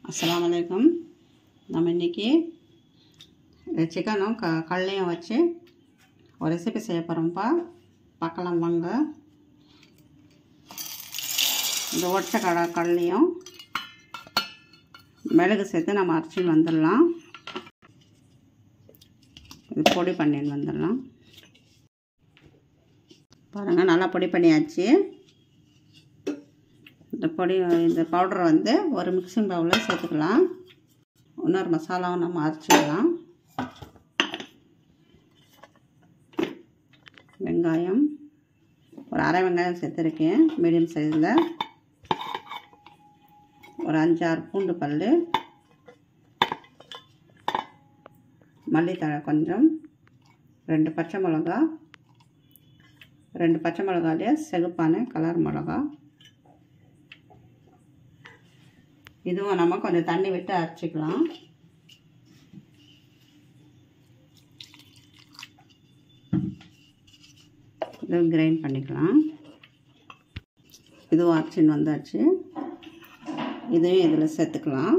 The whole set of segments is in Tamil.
அஸ்ஸலாமு அலைக்கும் நம்ம இன்றைக்கி சிக்கனும் க கடலையும் வச்சு ஒரு ரெசிபி செய்ய போகிறோம்ப்பா பார்க்கலாம் வாங்க இந்த ஒற்றை கடை கடலையும் மிளகு சேர்த்து நம்ம அரைச்சின்னு வந்துடலாம் இது பொடி பண்ணின்னு வந்துடலாம் பாருங்கள் நல்லா பொடி பண்ணியாச்சு இந்த பொடி இந்த பவுடரை வந்து ஒரு மிக்சிங் பவுலில் சேர்த்துக்கலாம் இன்னொரு மசாலாவும் நம்ம அரைச்சிக்கலாம் வெங்காயம் ஒரு அரை வெங்காயம் சேர்த்துருக்கேன் மீடியம் சைஸில் ஒரு அஞ்சாறு பூண்டு பல் மல்லித்தழை கொஞ்சம் ரெண்டு பச்சை மிளகா ரெண்டு பச்சை மிளகாலேயே செகுப்பான கலர் மிளகா இதுவும் நம்ம கொஞ்சம் தண்ணி விட்டு அரைச்சிக்கலாம் இதுவும் கிரைண்ட் பண்ணிக்கலாம் இதுவும் அரைச்சின்னு வந்தாச்சு இதையும் இதில் சேர்த்துக்கலாம்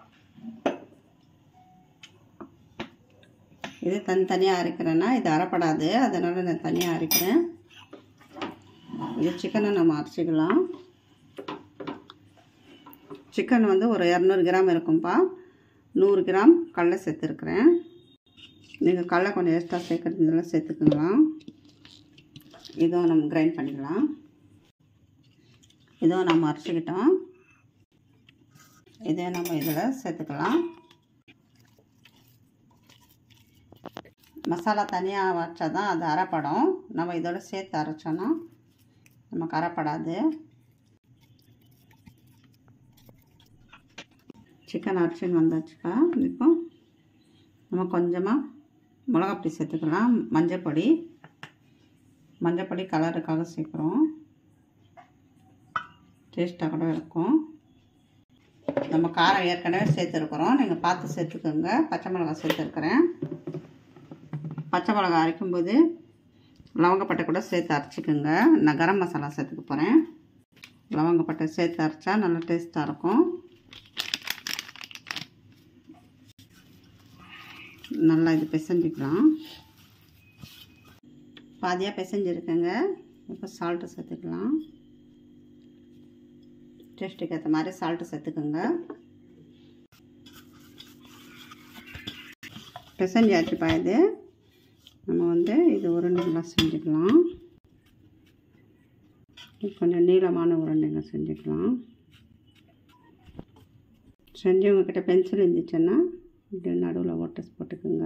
இது தனித்தனியாக அரைக்கிறேன்னா இது அரைப்படாது அதனால் நான் தனியாக அரைக்கிறேன் இது சிக்கனை நம்ம அரைச்சிக்கலாம் சிக்கன் வந்து ஒரு இரநூறு கிராம் இருக்கும்ப்பா நூறு கிராம் கடலை சேர்த்துருக்குறேன் நீங்கள் கடலை கொஞ்சம் எக்ஸ்ட்ரா சேர்க்குறதுனால சேர்த்துக்கலாம் இதுவும் நம்ம கிரைண்ட் பண்ணிக்கலாம் இதுவும் நம்ம அரைச்சிக்கிட்டோம் இதே நம்ம இதில் சேர்த்துக்கலாம் மசாலா தனியாக வச்சா தான் அது அரைப்படும் நம்ம இதோட சேர்த்து அரைச்சோன்னா நமக்கு அரைப்படாது சிக்கன் அரைச்சின்னு வந்தாச்சுக்கா இப்போ நம்ம கொஞ்சமாக மிளகாப்பொடி சேர்த்துக்கலாம் மஞ்சள் பொடி மஞ்சள் பொடி கலருக்காக சேர்க்குறோம் டேஸ்ட்டாக கூட இருக்கும் நம்ம காரம் ஏற்கனவே சேர்த்துருக்குறோம் நீங்கள் பார்த்து சேர்த்துக்கோங்க பச்சை மிளகா சேர்த்துருக்குறேன் பச்சை மிளகா அரைக்கும்போது லவங்கப்பட்டை கூட சேர்த்து அரைச்சிக்கோங்க நான் கரம் மசாலா சேர்த்துக்க போகிறேன் லவங்கப்பட்டை சேர்த்து அரைச்சா நல்லா டேஸ்ட்டாக இருக்கும் நல்லா இது பிசைஞ்சிக்கலாம் பாதியாக பிசைஞ்சிருக்கேங்க இப்போ சால்ட்டு சேர்த்துக்கலாம் டேஸ்ட்டுக்கு ஏற்ற மாதிரி சால்ட்டு சேர்த்துக்கோங்க பிசைஞ்சாச்சுப்பா இது நம்ம வந்து இது உருண்டைகளாக செஞ்சுக்கலாம் கொஞ்சம் நீளமான உருண்டைங்க செஞ்சுக்கலாம் செஞ்சவங்கக்கிட்ட பென்சில் இருந்துச்சுன்னா இப்படி நடுவில் ஓட்டஸ் போட்டுக்கோங்க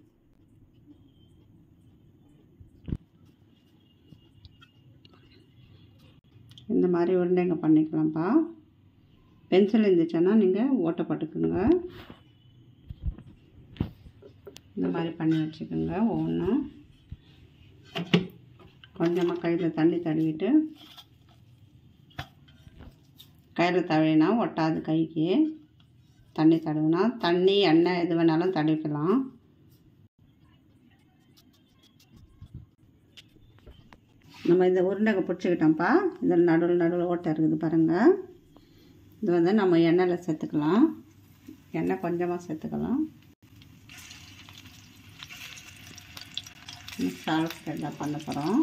இந்த மாதிரி உருண்டைங்க பண்ணிக்கலாம்ப்பா பென்சில் இருந்துச்சுன்னா நீங்கள் ஓட்டை போட்டுக்கோங்க இந்த மாதிரி பண்ணி வச்சுக்கோங்க ஒவ்வொன்றும் கொஞ்சமாக கையில் தண்ணி தடவிட்டு கையில் தடவினா ஒட்டாது கைக்கு தண்ணி தடவினா தண்ணி எண்ணெய் எது வேணாலும் தடவிக்கலாம் நம்ம இந்த உருண்டைங்க பிடிச்சிக்கிட்டோம்ப்பா இதில் நடுவில் நடுவில் ஓட்டை இருக்குது பாருங்கள் இது வந்து நம்ம எண்ணெயில் சேர்த்துக்கலாம் எண்ணெய் கொஞ்சமாக சேர்த்துக்கலாம் சால்ஸ் தான் பண்ண போகிறோம்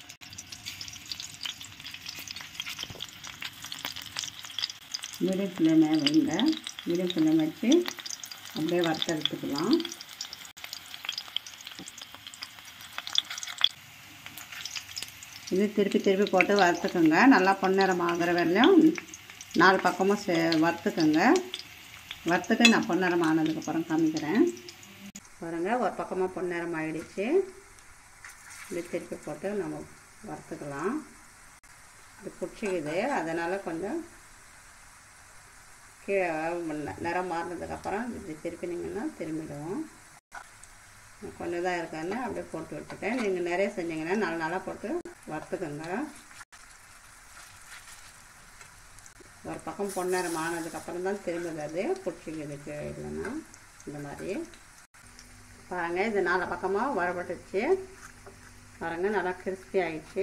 மீடியம் ஃப்ளேமே வைங்க மீடியம் ஃப்ளேம் வச்சு அப்படியே வறுத்து எடுத்துக்கலாம் இது திருப்பி திருப்பி போட்டு வறுத்துக்கோங்க நல்லா பொன்னிறம் ஆகிற வரையிலும் நாலு பக்கமும் சே வறுத்துக்கோங்க வறுத்துட்டு நான் பொன்னிறம் ஆனதுக்கப்புறம் காமிக்கிறேன் பாருங்கள் ஒரு பக்கமாக பொன்னிறம் ஆகிடுச்சு இது திருப்பி போட்டு நம்ம வறுத்துக்கலாம் இது பிடிச்சிக்குது அதனால் கொஞ்சம் கீழே நிறம் மாறினதுக்கப்புறம் இது திருப்பினீங்கன்னா திரும்பிடுவோம் கொஞ்சம் தான் இருக்கான்னு அப்படியே போட்டு விட்டுட்டேன் நீங்கள் நிறைய செஞ்சீங்கன்னா நாலு நாளாக போட்டு வறுத்துக்கோங்க ஒரு பக்கம் பொன்னேரம் ஆனதுக்கப்புறம் தான் திரும்புது அது பிடிச்சிக்குதுக்கு இல்லைன்னா இந்த மாதிரி பாருங்கள் இது நாலு பக்கமாக வரப்பட்டுச்சு பாருங்கள் நல்லா கிறிஸ்பி ஆயிடுச்சு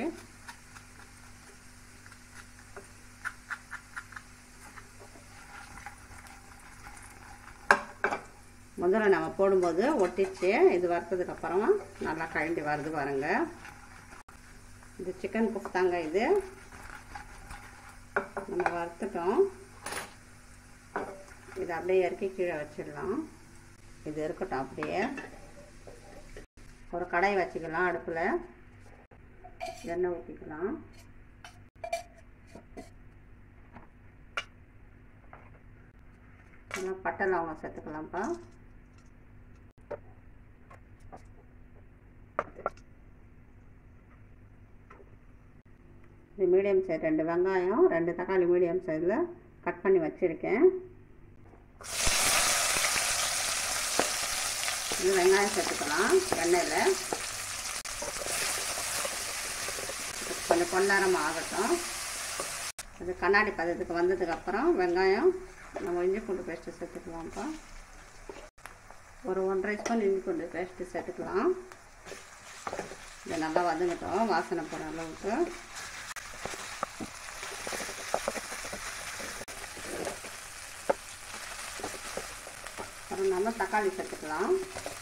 முதல்ல நம்ம போடும்போது ஒட்டிச்சு இது வறுத்ததுக்கப்புறமா நல்லா கழண்டி வருது பாருங்க இது சிக்கன் குப்தாங்க இது நம்ம வறுத்துட்டோம் இது அப்படியே இறக்கி கீழே வச்சிடலாம் இது இருக்கட்டும் அப்படியே ஒரு கடாய் வச்சுக்கலாம் அடுப்பில் எண்ணெய் ஊற்றிக்கலாம் நல்லா பட்டை லவங்கம் சேர்த்துக்கலாம்ப்பா இது மீடியம் சைஸ் ரெண்டு வெங்காயம் ரெண்டு தக்காளி மீடியம் சைஸில் கட் பண்ணி வச்சுருக்கேன் இது வெங்காயம் சேர்த்துக்கலாம் எண்ணெயில் கொஞ்சம் பொன்னாரம் ஆகட்டும் அது கண்ணாடி பதத்துக்கு வந்ததுக்கப்புறம் வெங்காயம் நம்ம இஞ்சி பூண்டு பேஸ்ட்டு சேர்த்துக்கலாம்ப்பா ஒரு ஒன்றரை ஸ்பூன் இஞ்சி பூண்டு பேஸ்ட்டு சேர்த்துக்கலாம் இதை நல்லா வதங்கட்டும் வாசனை போகிற அளவுக்கு அப்புறம் நம்ம தக்காளி சேர்த்துக்கலாம்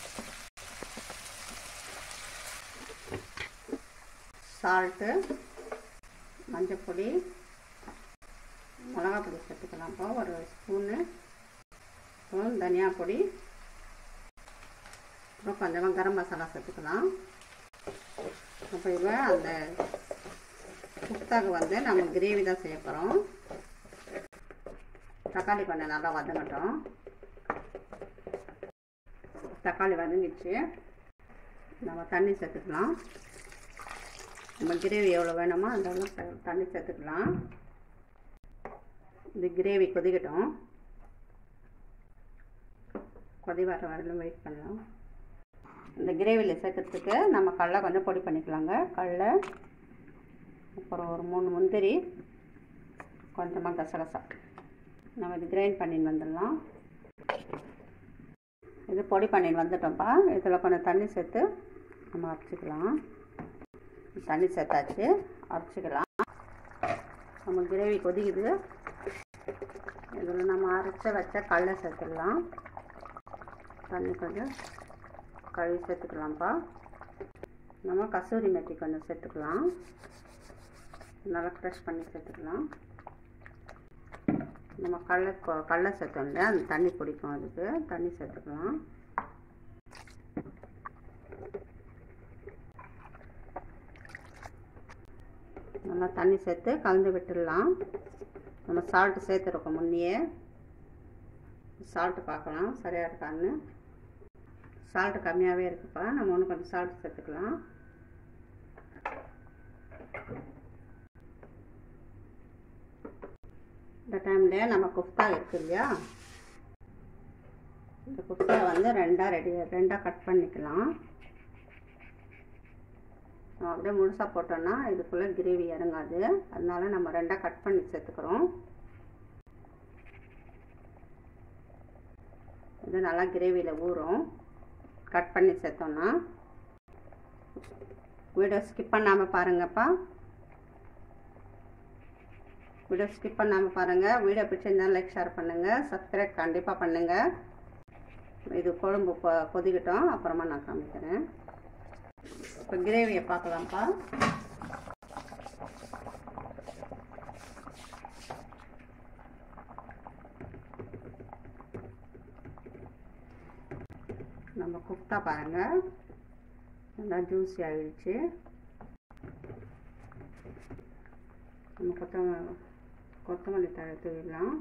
சால்ட்டு மஞ்சப்பொடி மிளகா பொடி சேர்த்துக்கலாம்ப்பா ஒரு ஸ்பூனு அப்புறம் தனியா பொடி அப்புறம் கொஞ்சமாக கரம் மசாலா சேர்த்துக்கலாம் அப்போ இப்போ அந்த குப்தாக்கு வந்து நம்ம கிரேவி தான் செய்ய போகிறோம் தக்காளி கொஞ்சம் நல்லா வதங்கட்டும் தக்காளி வதங்கிச்சு நம்ம தண்ணி சேர்த்துக்கலாம் நம்ம கிரேவி எவ்வளோ வேணுமோ அந்த அளவுக்கு தண்ணி சேர்த்துக்கலாம் இந்த கிரேவி கொதிக்கட்டும் கொதி வர வரையிலும் வெயிட் பண்ணலாம் இந்த கிரேவியில் சேர்க்கறதுக்கு நம்ம கடலை கொஞ்சம் பொடி பண்ணிக்கலாங்க கடலை அப்புறம் ஒரு மூணு முந்திரி கொஞ்சமாக கசகசா நம்ம இது கிரைண்ட் பண்ணின்னு வந்துடலாம் இது பொடி பண்ணின்னு வந்துட்டோம்ப்பா இதில் கொஞ்சம் தண்ணி சேர்த்து நம்ம அரைச்சிக்கலாம் தண்ணி சேர்த்தாச்சு அரைச்சிக்கலாம் நம்ம கிரேவி கொதிக்குது இதில் நம்ம அரைச்ச வச்ச கடலை சேர்த்துடலாம் தண்ணி கொஞ்சம் கழுவி சேர்த்துக்கலாம்ப்பா நம்ம கசூரி மெத்தி கொஞ்சம் சேர்த்துக்கலாம் நல்லா க்ரஷ் பண்ணி சேர்த்துக்கலாம் நம்ம கடலை கொ- கடலை சேர்த்தோம் இல்லையா அந்த தண்ணி பிடிக்கும் அதுக்கு தண்ணி சேர்த்துக்கலாம் நல்லா தண்ணி சேர்த்து கலந்து விட்டுடலாம் நம்ம சால்ட்டு சேர்த்துருக்கோம் முன்னையே சால்ட்டு பார்க்கலாம் சரியாக இருக்கான்னு சால்ட்டு கம்மியாகவே இருக்குப்பா நம்ம இன்னும் கொஞ்சம் சால்ட் சேர்த்துக்கலாம் இந்த டைமில் நம்ம குஃப்தா இருக்கு இல்லையா இந்த குஃப்தா வந்து ரெண்டாக ரெடி ரெண்டாக கட் பண்ணிக்கலாம் நம்ம அப்படியே முழுசாக போட்டோம்னா இதுக்குள்ளே கிரேவி இறங்காது அதனால நம்ம ரெண்டாக கட் பண்ணி சேர்த்துக்கிறோம் இது நல்லா கிரேவியில் ஊறும் கட் பண்ணி சேர்த்தோம்னா வீடியோ ஸ்கிப் பண்ணாமல் பாருங்கப்பா வீடியோ ஸ்கிப் பண்ணாமல் பாருங்கள் வீடியோ பிடிச்சிருந்தாலும் லைக் ஷேர் பண்ணுங்கள் சப்ஸ்கிரைப் கண்டிப்பாக பண்ணுங்கள் இது குழம்பு கொ கொதிக்கட்டும் அப்புறமா நான் காமிக்கிறேன் இப்போ கிரேவியை பார்க்கலாம்ப்பா நம்ம குப்தா பாருங்கள் நல்லா ஜூஸி ஆகிடுச்சு நம்ம கொத்தமல்லி கொத்தமல்லி தழை தூவிடலாம்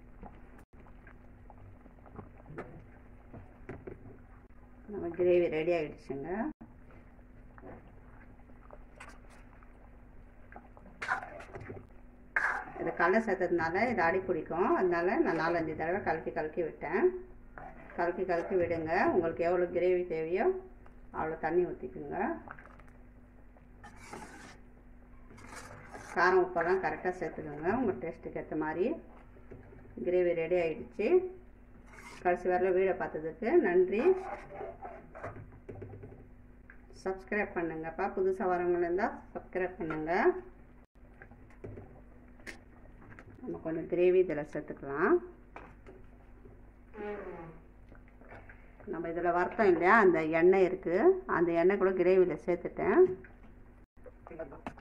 நம்ம கிரேவி ரெடி ஆகிடுச்சுங்க இது கடலை சேர்த்ததுனால இது அடி பிடிக்கும் அதனால நான் நாலஞ்சு தடவை கலக்கி கலக்கி விட்டேன் கலக்கி கலக்கி விடுங்க உங்களுக்கு எவ்வளோ கிரேவி தேவையோ அவ்வளோ தண்ணி ஊற்றிக்குங்க காரம் உப்பெல்லாம் கரெக்டாக சேர்த்துக்கோங்க உங்கள் டேஸ்ட்டுக்கு ஏற்ற மாதிரி கிரேவி ரெடி ஆகிடுச்சு கடைசி வரல வீடியோ பார்த்ததுக்கு நன்றி சப்ஸ்கிரைப் பண்ணுங்கப்பா புதுசாக வரவங்க இருந்தால் சப்ஸ்கிரைப் பண்ணுங்கள் நம்ம கொஞ்சம் கிரேவி இதில் சேர்த்துக்கலாம் நம்ம இதில் வறுத்தோம் இல்லையா அந்த எண்ணெய் இருக்குது அந்த எண்ணெய் கூட கிரேவியில் சேர்த்துட்டேன்